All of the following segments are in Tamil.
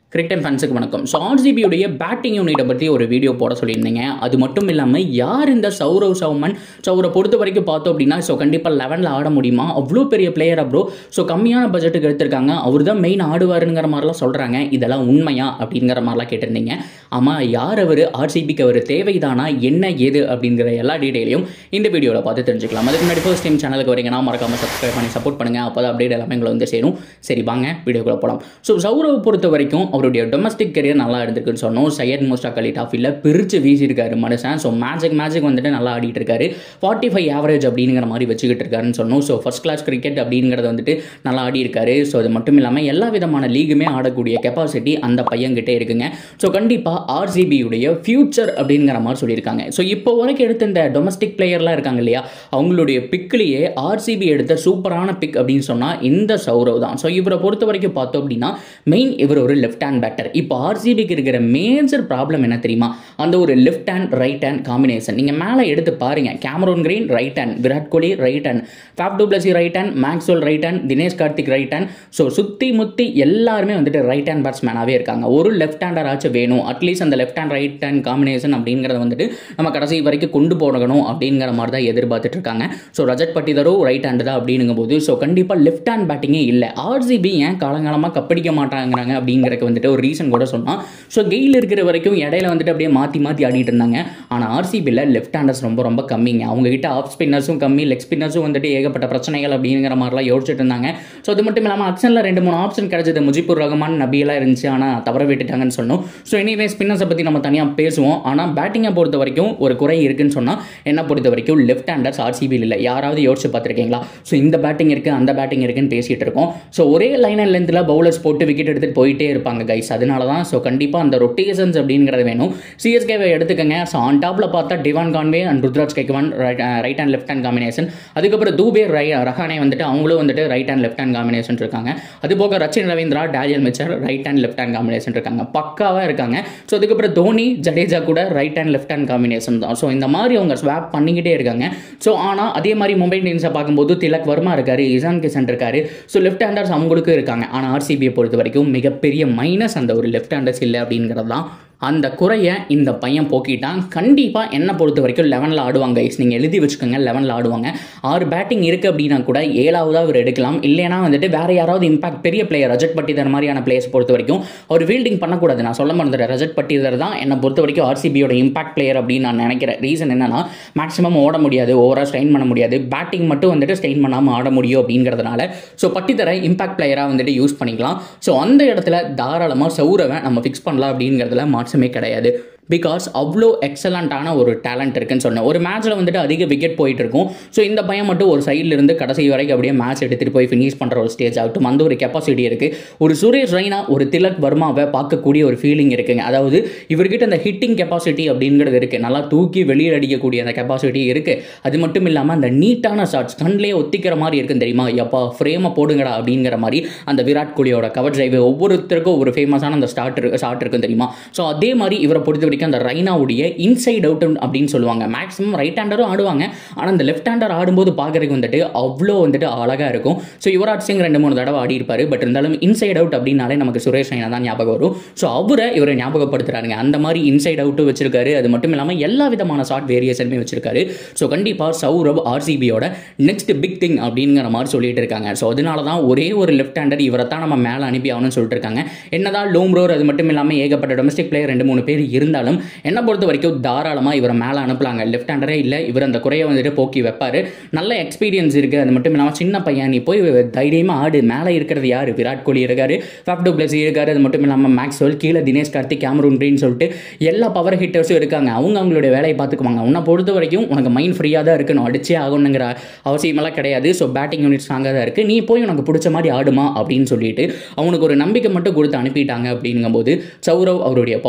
கிரிக்கெட் டைம் ஃபேன்ஸுக்கு வணக்கம் ஸோ ஆர்சிபியுடைய பேட்டிங் யூனிட்டை பற்றி ஒரு வீடியோ போட சொல்லியிருந்தீங்க அது மட்டும் இல்லாமல் யார் இந்த சௌரவ் சௌமன் ஸோ அவரை பொறுத்த வரைக்கும் பார்த்தோம் அப்படின்னா ஸோ கண்டிப்பாக லெவனில் ஆட முடியுமா அவ்வளோ பெரிய பிளேயர் ப்ரோ ஸோ கம்மியான பட்ஜெட்டுக்கு எடுத்திருக்காங்க அவர் தான் மெயின் ஆடுவாருங்கிற மாதிரிலாம் சொல்கிறாங்க இதெல்லாம் உண்மையா அப்படிங்கிற மாதிரிலாம் கேட்டிருந்தீங்க ஆமாம் யார் அவர் ஆர்சிபிக்கு அவர் தேவைதானா என்ன ஏது அப்படிங்கிற எல்லா டீட்டெயிலையும் இந்த வீடியோவில் பார்த்து தெரிஞ்சுக்கலாம் அதுக்கு முன்னாடி ஃபர்ஸ்ட் டைம் சேனலுக்கு வரீங்கன்னா மறக்காமல் சப்ஸ்கிரைப் பண்ணி சப்போர்ட் பண்ணுங்கள் அப்போ தான் அப்டேட் எல்லாமே உங்களை வந்து சேரும் சரி வாங்க வீடியோக்குள்ள போகலாம் ஸோ சௌரவ் பொறுத்த வரைக்கும் அவருடைய டொமஸ்டிக் கரியர் நல்லா இருந்திருக்குன்னு சொன்னோம் சையத் முஸ்டாக் அலி டாஃபில் பிரித்து வீசியிருக்காரு மனுஷன் ஸோ மேஜிக் மேஜிக் வந்துட்டு நல்லா ஆடிட்டு இருக்காரு ஃபார்ட்டி ஃபைவ் ஆவரேஜ் அப்படிங்கிற மாதிரி வச்சுக்கிட்டு இருக்காருன்னு சொன்னோம் ஸோ ஃபர்ஸ்ட் கிளாஸ் கிரிக்கெட் அப்படிங்கிறத வந்துட்டு நல்லா ஆடி இருக்காரு ஸோ அது மட்டும் இல்லாமல் எல்லா விதமான லீகுமே ஆடக்கூடிய கெப்பாசிட்டி அந்த பையன்கிட்டே இருக்குங்க ஸோ கண்டிப்பாக ஆர்சிபியுடைய ஃபியூச்சர் அப்படிங்கிற மாதிரி சொல்லியிருக்காங்க ஸோ இப்போ வரைக்கும் எடுத்த இந்த டொமஸ்டிக் பிளேயர்லாம் இருக்காங்க இல்லையா அவங்களுடைய பிக்லேயே ஆர்சிபி எடுத்த சூப்பரான பிக் அப்படின்னு சொன்னால் இந்த சௌரவ் தான் ஸோ இவரை பொறுத்த வரைக்கும் பார்த்தோம் அப்படின்னா மெயின் இவர் ஒரு லெஃப்ட் ஹேண்ட் பேட்டர் இப்போ ஆர்சிபிக்கு இருக்கிற மேஜர் ப்ராப்ளம் என்ன தெரியுமா அந்த ஒரு left hand right hand combination நீங்கள் மேலே எடுத்து பாருங்க Cameron Green right hand Virat Kohli right hand Faf du Plessis right hand Maxwell right hand Dinesh Karthik right hand so சுற்றி முத்தி எல்லாருமே வந்துட்டு ரைட் ஹேண்ட் பேட்ஸ்மேனாகவே இருக்காங்க ஒரு லெஃப்ட் ஹேண்டர் ஆச்சும் வேணும் அட்லீஸ்ட் அந்த left hand right hand combination அப்படிங்கிறத வந்துட்டு நம்ம கடைசி வரைக்கும் கொண்டு போகணும் அப்படிங்கிற மாதிரி தான் எதிர்பார்த்துட்டு இருக்காங்க ஸோ ரஜத் பட்டிதரும் ரைட் ஹேண்டு தான் அப்படிங்கும் போது ஸோ கண்டிப்பாக லெஃப்ட் ஹேண்ட் பேட்டிங்கே இல்லை ஆர்சிபி ஏன் காலங்காலமாக கப்படிக்க மாட்டாங்கிறாங்க அப்படிங்கிறதுக்கு வந்துட்டு ஒரு ரீசன் கூட சொன்னால் ஸோ கெயில் இருக்கிற வரைக்கும் இடையில வந்துட்டு அப்படியே மாற்றி மாற்றி ஆடிட்டு இருந்தாங்க ஆனால் ஆர்சிபியில் லெஃப்ட் ஹேண்டர்ஸ் ரொம்ப ரொம்ப கம்மிங்க அவங்க கிட்ட ஆஃப் ஸ்பின்னர்ஸும் கம்மி லெக் ஸ்பின்னர்ஸும் வந்துட்டு ஏகப்பட்ட பிரச்சனைகள் அப்படிங்கிற மாதிரிலாம் யோசிச்சுட்டு இருந்தாங்க ஸோ அது மட்டும் இல்லாமல் ஆப்ஷனில் ரெண்டு மூணு ஆப்ஷன் கிடைச்சது முஜிபுர் ரஹ்மான் நபியெல்லாம் இருந்துச்சு ஆனால் தவற விட்டுட்டாங்கன்னு சொன்னோம் ஸோ எனிவே ஸ்பின்னர்ஸை பற்றி நம்ம தனியாக பேசுவோம் ஆனால் பேட்டிங்கை பொறுத்த வரைக்கும் ஒரு குறை இருக்குன்னு சொன்னால் என்ன பொறுத்த வரைக்கும் லெஃப்ட் ஹேண்டர்ஸ் ஆர்சிபியில் இல்லை யாராவது யோசிச்சு பார்த்துருக்கீங்களா ஸோ இந்த பேட்டிங் இருக்குது அந்த பேட்டிங் இருக்குன்னு பேசிகிட்டு இருக்கோம் ஸோ ஒரே லைன் அண்ட் லென்த்தில் பவுலர்ஸ் போட்டு விக்கெட் எடுத்துகிட்டு போயிட்டே இருப்பாங்க கைஸ் அதனால தான் ஸோ கண்டிப்பாக அந்த ரொட்டேஷன்ஸ் அப்படிங்கிறது வேணும் சிஎஸ்கேவை எடுத்துக்கங்க ஸோ ஆன் டாப்பில் பார்த்தா Devon Conway and Ruturaj Gaikwad right and left hand combination அதுக்கப்புறம் தூபே ரை ரஹானே வந்துட்டு அவங்களும் வந்துட்டு right and left hand combination இருக்காங்க அது போக Rachin Ravindra Daryl Mitchell right and left hand combination இருக்காங்க பக்காவாக இருக்காங்க ஸோ அதுக்கப்புறம் தோனி ஜடேஜா கூட right and left hand combination தான் ஸோ இந்த மாதிரி அவங்க ஸ்வாப் பண்ணிக்கிட்டே இருக்காங்க ஸோ ஆனால் அதே மாதிரி மும்பை இந்தியன்ஸை பார்க்கும்போது திலக் வர்மா இருக்காரு இசான் கிஷன் இருக்காரு ஸோ லெஃப்ட் ஹேண்டர்ஸ் அவங்களுக்கும் இருக்காங்க ஆனால் ஆர்சிபியை பொறுத்த வரைக்கும் மிகப்பெரிய மைனஸ் அந்த ஒரு லெஃப்ட் ஹேண்டர்ஸ் இல்லை அப்படிங்கிறது தான் அந்த குறையை இந்த பையன் போக்கிட்டான் கண்டிப்பாக என்ன பொறுத்த வரைக்கும் லெவனில் ஆடுவாங்க கைஸ் நீங்கள் எழுதி வச்சுக்கோங்க லெவனில் ஆடுவாங்க ஆறு பேட்டிங் இருக்குது அப்படின்னா கூட ஏழாவதாக அவர் எடுக்கலாம் இல்லைனா வந்துட்டு வேறு யாராவது இம்பாக்ட் பெரிய பிளேயர் ரஜத் பட்டிதர் மாதிரியான பிளேயர்ஸ் பொறுத்த வரைக்கும் அவர் ஃபீல்டிங் பண்ணக்கூடாது நான் சொல்ல மறந்துடுறேன் ரஜத் பட்டிதர் தான் என்னை பொறுத்த வரைக்கும் ஆர்சிபியோட இம்பாக்ட் பிளேயர் அப்படின்னு நான் நினைக்கிறேன் ரீசன் என்னன்னா மேக்ஸிமம் ஓட முடியாது ஓவராக ஸ்ட்ரெயின் பண்ண முடியாது பேட்டிங் மட்டும் வந்துட்டு ஸ்ட்ரெயின் பண்ணாமல் ஆட முடியும் அப்படிங்கிறதுனால ஸோ பட்டிதரை இம்பாக்ட் பிளேயராக வந்துட்டு யூஸ் பண்ணிக்கலாம் ஸோ அந்த இடத்துல தாராளமாக சௌரவை நம்ம ஃபிக்ஸ் பண்ணலாம் அப்படிங்கிறதுல மாற்றமே கிடையாது பிகாஸ் அவ்வளோ எக்ஸலண்ட்டான ஒரு டேலண்ட் இருக்குன்னு சொன்னேன் ஒரு மேட்ச்சில் வந்துட்டு அதிக விக்கெட் போயிட்டு இருக்கும் ஸோ இந்த பையன் மட்டும் ஒரு சைடில் இருந்து கடைசி வரைக்கும் அப்படியே மேட்ச் எடுத்துகிட்டு போய் ஃபினிஷ் பண்ணுற ஒரு ஸ்டேஜ் ஆகட்டும் அந்த ஒரு கெப்பாசிட்டி இருக்குது ஒரு சுரேஷ் ரெய்னா ஒரு திலக் வர்மாவை பார்க்கக்கூடிய ஒரு ஃபீலிங் இருக்குங்க அதாவது இவர்கிட்ட அந்த ஹிட்டிங் கெப்பாசிட்டி அப்படிங்கிறது இருக்குது நல்லா தூக்கி வெளியில் அடிக்கக்கூடிய அந்த கெப்பாசிட்டி இருக்குது அது மட்டும் இல்லாமல் அந்த நீட்டான ஷாட்ஸ் கண்ணிலே ஒத்திக்கிற மாதிரி இருக்குன்னு தெரியுமா எப்பா ஃப்ரேமை போடுங்கடா அப்படிங்கிற மாதிரி அந்த விராட் கோலியோட கவர் டிரைவ் ஒவ்வொருத்தருக்கும் ஒரு ஃபேமஸான அந்த ஸ்டார்ட் இருக்கு ஷாட் இருக்குன்னு தெரியுமா ஸோ அதே மாதிரி இவரை பொறுத்த வரைக்கும் அந்த ரைனாவுடைய இன்சைட் அவுட் அப்படின்னு சொல்லுவாங்க மேக்ஸிமம் ரைட் ஹேண்டரும் ஆடுவாங்க ஆனால் அந்த லெஃப்ட் ஹேண்டர் ஆடும்போது பார்க்குறதுக்கு வந்துட்டு அவ்வளோ வந்துட்டு அழகாக இருக்கும் ஸோ யுவராஜ் சிங் ரெண்டு மூணு தடவை ஆடி இருப்பார் பட் இருந்தாலும் இன்சைட் அவுட் அப்படின்னாலே நமக்கு சுரேஷ் ரெய்னா தான் ஞாபகம் வரும் ஸோ அவரை இவரை ஞாபகப்படுத்துறாருங்க அந்த மாதிரி இன்சைட் அவுட்டும் வச்சிருக்காரு அது மட்டும் இல்லாமல் எல்லா விதமான ஷார்ட் வேரியேஷனுமே வச்சிருக்காரு ஸோ கண்டிப்பாக சௌரவ் ஆர்சிபியோட நெக்ஸ்ட் பிக் திங் அப்படிங்கிற மாதிரி சொல்லிட்டு இருக்காங்க ஸோ அதனால தான் ஒரே ஒரு லெஃப்ட் ஹேண்டர் இவரை தான் நம்ம மேலே அனுப்பி ஆகணும்னு சொல்லிட்டு இருக்காங்க என்னதான் லோம்ரோர் அது மட்டும் இல்லாமல் ஏகப்பட்ட டொமஸ்டிக் பிளேயர் ரெண்டு மூணு பேர் இருந்தாலும் என்னை பொறுத்த வரைக்கும் தாராளமாக இவரை மேலே அனுப்பலாங்க லெஃப்ட் ஹேண்டரே இல்லை இவர் அந்த குறையை வந்துட்டு போக்கி வைப்பார் நல்ல எக்ஸ்பீரியன்ஸ் இருக்குது அது மட்டும் இல்லாமல் சின்ன பையன் நீ போய் தைரியமாக ஆடு மேலே இருக்கிறது யார் விராட் கோலி இருக்காரு ஃபேப் டூ பிளஸ் இருக்காரு அது மட்டும் இல்லாமல் மேக்ஸ்வெல் கீழே தினேஷ் கார்த்திக் கேமரூன் கிரீன் சொல்லிட்டு எல்லா பவர் ஹிட்டர்ஸும் இருக்காங்க அவங்க அவங்களுடைய வேலையை பார்த்துக்குவாங்க உன்னை பொறுத்த வரைக்கும் உனக்கு மைண்ட் ஃப்ரீயாக தான் இருக்கணும் அடிச்சே ஆகணுங்கிற அவசியமெல்லாம் கிடையாது ஸோ பேட்டிங் யூனிட் ஸ்ட்ராங்காக தான் இருக்குது நீ போய் உனக்கு பிடிச்ச மாதிரி ஆடுமா அப்படின்னு சொல்லிட்டு அவனுக்கு ஒரு நம்பிக்கை மட்டும் கொடுத்து அனுப்பிட்டாங்க அப்படிங்கும்போது சௌரவ் அவருடைய பர்ஃபார்மன்ஸ்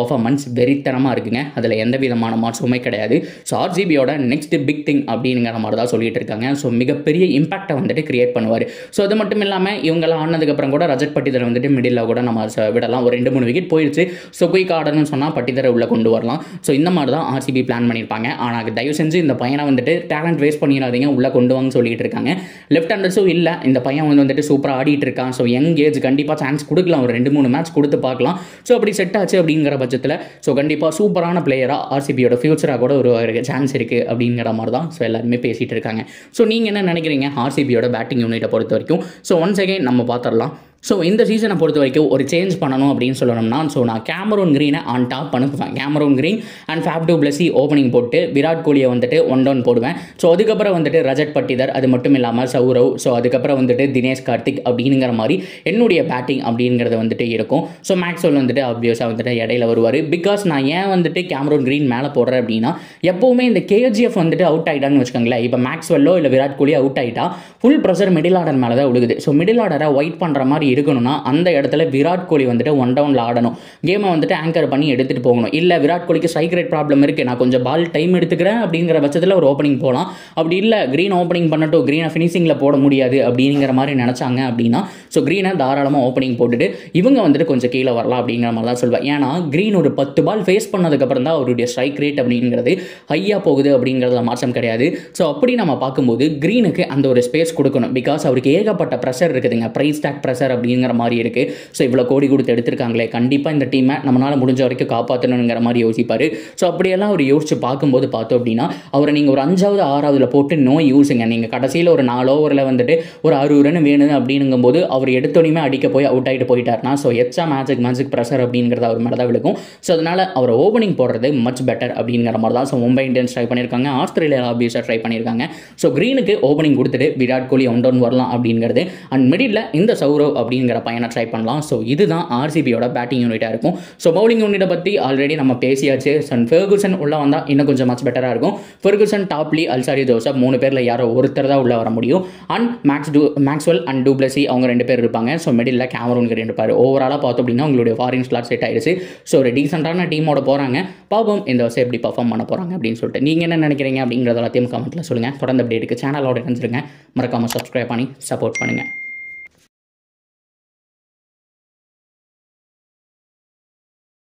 பர்ஃபார்மன்ஸ் வெறித்தனமாக இருக்குங்க அதில் எந்த விதமான மாற்றமுமே கிடையாது ஸோ ஆர்ஜிபியோட நெக்ஸ்ட் பிக் திங் அப்படிங்கிற மாதிரி தான் சொல்லிட்டு இருக்காங்க ஸோ மிகப்பெரிய இம்பாக்டை வந்துட்டு கிரியேட் பண்ணுவார் ஸோ அது மட்டும் இல்லாமல் இவங்கெல்லாம் ஆனதுக்கப்புறம் கூட ரஜத் பட்டிதரை வந்துட்டு மிடில் கூட நம்ம ச- விடலாம் ஒரு ரெண்டு மூணு விக்கெட் போயிடுச்சு ஸோ குயிக் ஆடணும்னு சொன்னால் பட்டிதரை உள்ளே கொண்டு வரலாம் ஸோ இந்த மாதிரி தான் ஆர்சிபி பிளான் பண்ணியிருப்பாங்க ஆனால் தயவு செஞ்சு இந்த பையனை வந்துட்டு டேலண்ட் வேஸ்ட் பண்ணிடாதீங்க உள்ளே கொண்டு வாங்க சொல்லிட்டு இருக்காங்க லெஃப்ட் ஹேண்டர்ஸும் இல்லை இந்த பையன் வந்து வந்துட்டு சூப்பராக ஆடிட்டு இருக்கான் ஸோ யங் ஏஜ் கண்டிப்பாக சான்ஸ் கொடுக்கலாம் ஒரு ரெண்டு மூணு மேட்ச் கொடுத்து பார்க்கலாம் ஸோ அப்படி செட் ஆச்சு அப்படிங்கிற பட்சத்தில் ஸோ கண்டிப்பாக சூப்பரான பிளேயராக ஆர்சிபியோட ஃபியூச்சராக கூட ஒரு சான்ஸ் இருக்குது அப்படிங்கிற மாதிரி தான் ஸோ எல்லாருமே பேசிகிட்டு இருக்காங்க ஸோ நீங்கள் என்ன நினைக்கிறீங்க ஆர்சிபியோட பேட்டிங் யூனிட்டை பொறுத்த வரைக்கும் ஸோ ஒன்ஸ் அகைன் நம்ம பார்த்துடலாம் ஸோ இந்த சீசனை பொறுத்த வரைக்கும் ஒரு சேஞ்ச் பண்ணணும் அப்படின்னு சொல்லணும்னா ஸோ நான் கேமரூன் க்ரீனை ஆன் டாப் அனுப்புவேன் Cameron Green and Faf du Plessis opening போட்டு விராட் கோலியை வந்துட்டு ஒன் டவுன் போடுவேன் ஸோ அதுக்கப்புறம் வந்துட்டு ரஜத் பட்டிதர் அது மட்டும் இல்லாமல் சௌரவ் ஸோ அதுக்கப்புறம் வந்துட்டு தினேஷ் கார்த்திக் அப்படிங்கிற மாதிரி என்னுடைய பேட்டிங் அப்படிங்கிறது வந்துட்டு இருக்கும் ஸோ மேக்ஸ்வெல் வந்துட்டு ஆப்வியஸாக வந்துட்டு இடையில வருவார் பிகாஸ் நான் ஏன் வந்துட்டு கேமரூன் க்ரீன் மேலே போடுறேன் அப்படின்னா எப்போவுமே இந்த கேஜிஎஃப் வந்துட்டு அவுட் ஆகிட்டான்னு வச்சுக்கோங்களேன் இப்போ மேக்ஸ்வெல்லோ இல்லை விராட் கோலி அவுட் ஆகிட்டா ஃபுல் ப்ரெஷர் மிடில் ஆர்டர் மேலே தான் விழுகுது ஸோ மிடில் ஆர்டரை ஒயிட் பண்ணுற மாதிரி இருக்கணும்னா அந்த இடத்துல விராட் கோலி வந்துட்டு ஒன் டவுனில் ஆடணும் கேமை வந்துட்டு ஆங்கர் பண்ணி எடுத்துகிட்டு போகணும் இல்லை விராட் கோலிக்கு ஸ்ட்ரைக் ரேட் ப்ராப்ளம் இருக்குது நான் கொஞ்சம் பால் டைம் எடுத்துக்கிறேன் அப்படிங்கிற பட்சத்தில் ஒரு ஓப்பனிங் போகலாம் அப்படி இல்லை க்ரீன் ஓப்பனிங் பண்ணட்டும் க்ரீனை ஃபினிஷிங்கில் போட முடியாது அப்படிங்கிற மாதிரி நினச்சாங்க அப்படின்னா ஸோ க்ரீனை தாராளமாக ஓப்பனிங் போட்டுட்டு இவங்க வந்துட்டு கொஞ்சம் கீழே வரலாம் அப்படிங்கிற மாதிரி தான் சொல்வேன் ஏன்னா க்ரீன் ஒரு பத்து பால் ஃபேஸ் பண்ணதுக்கப்புறம் தான் அவருடைய ஸ்ட்ரைக் ரேட் அப்படிங்கிறது ஹையாக போகுது அப்படிங்கிறதுல மாற்றம் கிடையாது ஸோ அப்படி நம்ம பார்க்கும்போது க்ரீனுக்கு அந்த ஒரு ஸ்பேஸ் கொடுக்கணும் பிகாஸ் அவருக்கு ஏகப்பட்ட ப்ரெஷர் இருக்குதுங்க ப்ரைஸ் டேக் ப்ரெஷர் அப்படிங்கிற மாதிரி இருக்குது ஸோ இவ்வளோ கோடி கொடுத்து எடுத்திருக்காங்களே கண்டிப்பாக இந்த டீமை நம்மளால் முடிஞ்ச வரைக்கும் காப்பாற்றணுங்கிற மாதிரி யோசிப்பார் ஸோ அப்படியெல்லாம் அவர் யோசிச்சு பார்க்கும்போது பார்த்தோம் அப்படின்னா அவரை நீங்கள் ஒரு அஞ்சாவது ஆறாவதுல போட்டு நோ யூஸுங்க நீங்கள் கடைசியில் ஒரு நாலு ஓவரில் வந்துட்டு ஒரு அறுபது ரன் வேணும் அப்படிங்கும்போது அவர் எடுத்தோடையுமே அடிக்க போய் அவுட் ஆகிட்டு போயிட்டார்னா ஸோ எச்சா மேஜிக் மேஜிக் ப்ரெஷர் அப்படிங்கிறது அவர் மேலே தான் விழுக்கும் ஸோ அதனால் அவர் ஓப்பனிங் போடுறது மச் பெட்டர் அப்படிங்கிற மாதிரி தான் ஸோ மும்பை இந்தியன்ஸ் ட்ரை பண்ணியிருக்காங்க ஆஸ்திரேலியா ஆபியஸாக ட்ரை பண்ணியிருக்காங்க ஸோ க்ரீனுக்கு ஓப்பனிங் கொடுத்துட்டு விராட் கோலி ஒன் டவுன் வரலாம் அப்படிங்கிறது அண்ட் மிடில் இந்த சௌரவ் அப்படிங்கிற பையனை ட்ரை பண்ணலாம் ஸோ இதுதான் ஆர்சிபியோட பேட்டிங் யூனிட்டாக இருக்கும் ஸோ பவுலிங் யூனிட்டை பற்றி ஆல்ரெடி நம்ம பேசியாச்சு சன் ஃபெர்குசன் உள்ளே வந்தால் இன்னும் கொஞ்சம் மச் பெட்டராக இருக்கும் ஃபெர்குசன் டாப்லி அல்சாரி ஜோசப் மூணு பேரில் யாரோ ஒருத்தர் தான் உள்ளே வர முடியும் and Max to Maxwell and du Plessis அவங்க ரெண்டு பேர் இருப்பாங்க ஸோ மிடில் கேமரூன் கிரீன் இருப்பார் ஓவராலாக பார்த்தோம் அப்படின்னா உங்களுடைய ஃபாரின் ஸ்லாட் செட் ஆயிடுச்சு ஸோ ஒரு டீசெண்டான டீமோட போகிறாங்க பாப்போம் இந்த வருஷம் எப்படி பர்ஃபார்ம் பண்ண போகிறாங்க அப்படின்னு சொல்லிட்டு நீங்கள் என்ன நினைக்கிறீங்க அப்படிங்கிறத எல்லாத்தையும் கமெண்ட்டில் சொல்லுங்கள் தொடர்ந்து அப்டேட்டுக்கு சேனலோட நினைச்சிருங்க மறக்காமல் சப்ஸ்கிரைப் பண்ணி சப்போர்ட் பண்ணுங்கள்